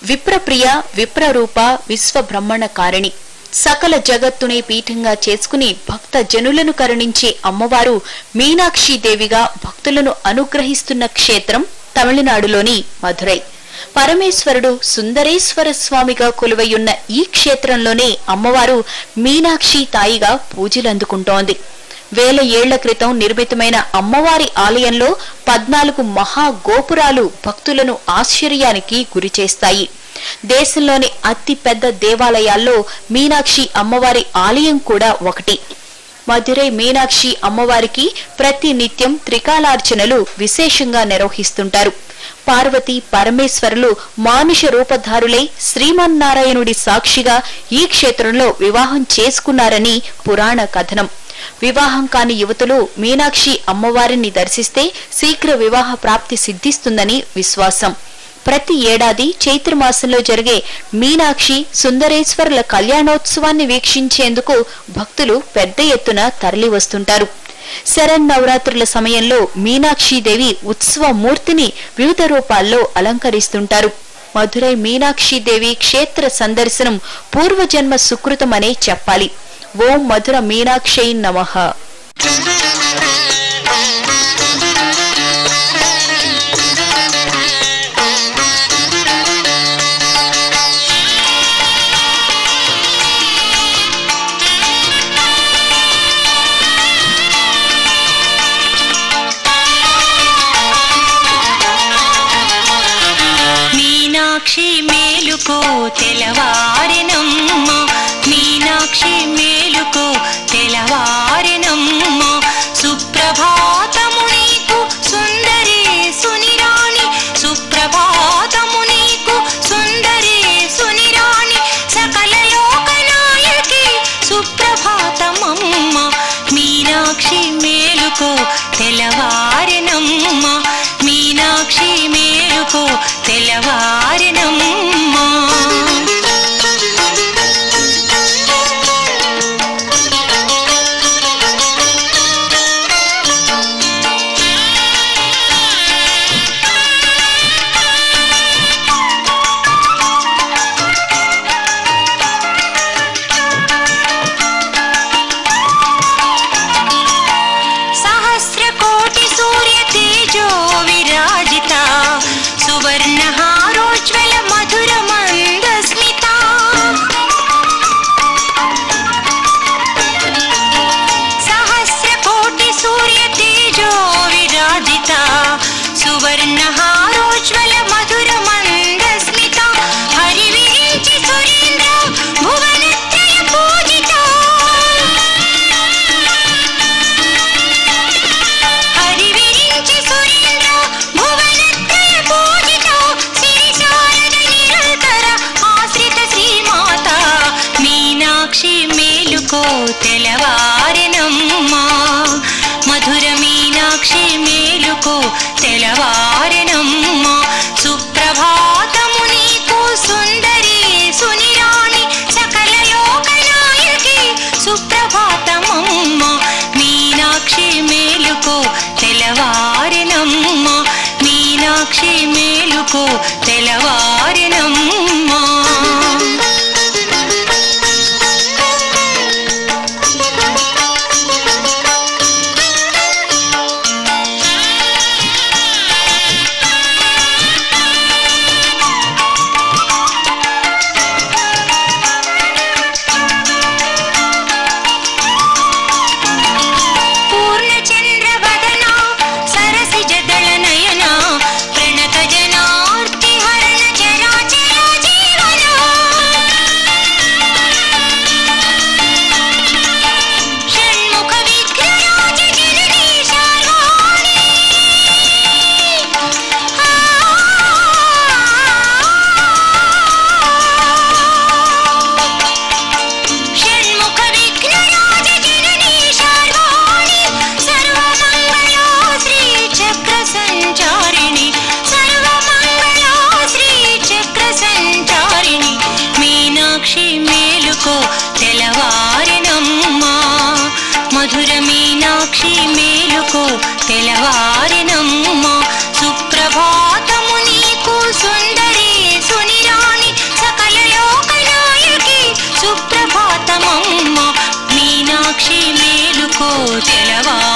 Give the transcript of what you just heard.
విప్రప్రియ విప్రరూప విశ్వబ్రహ్మణకారిణి సకల జగత్తునే పీఠంగా చేసుకుని భక్త జనులను కరుణించే అమ్మవారు మీనాక్షిదేవిగా భక్తులను అనుగ్రహిస్తున్న క్షేత్రం తమిళనాడులోని మధురై పరమేశ్వరుడు సుందరేశ్వర స్వామిగా కొలువయున్న ఈ క్షేత్రంలోనే అమ్మవారు మీనాక్షి తాయిగా పూజలందుకుంటోంది వేల ఏళ్ల క్రితం నిర్మితమైన అమ్మవారి ఆలయంలో పద్నాలుగు మహా గోపురాలు భక్తులను ఆశ్చర్యానికి గురిచేస్తాయి దేశంలోని అతి పెద్ద దేవాలయాల్లో మీనాక్షి అమ్మవారి ఆలయం కూడా ఒకటి మధురై మీనాక్షి అమ్మవారికి ప్రతి నిత్యం త్రికాలార్చనలు విశేషంగా నిర్వహిస్తుంటారు పార్వతి పరమేశ్వరులు మానుష రూపధారులై శ్రీమన్నారాయణుడి సాక్షిగా ఈ క్షేత్రంలో వివాహం చేసుకున్నారని పురాణ కథనం వివాహం కాని యువతులు మీనాక్షి అమ్మవారిని దర్శిస్తే శీఘ్ర వివాహ ప్రాప్తి సిద్ధిస్తుందని విశ్వాసం ప్రతి ఏడాది చైత్రమాసంలో జరిగే మీనాక్షి సుందరేశ్వరుల కళ్యాణోత్సవాన్ని వీక్షించేందుకు భక్తులు పెద్ద ఎత్తున తరలి వస్తుంటారు శరన్నవరాత్రుల సమయంలో మీనాక్షిదేవి ఉత్సవ మూర్తిని వివిధ రూపాల్లో అలంకరిస్తుంటారు మధురై మీనాక్షిదేవి క్షేత్ర సందర్శనం పూర్వజన్మ సుకృతమనే చెప్పాలి ఓం మధుర మీనాక్షై నమః మీనాక్షి మేలుకో తెలవారినమ్మ మీనాక్షి మేలుకో తెలవారినమ్మ సుప్రభాతము నీకు సుందరి సునిరాణి సుప్రభాతము నీకు సుందరి సునిరాణి సకల లోకనాయకి సుప్రభాతమమ్మ మీనాక్షి మేలుకో తెలవారినమ్మ మీనాక్షి మేలుకో తెలవారినమ్మ సహస్ర కోటి తెలవా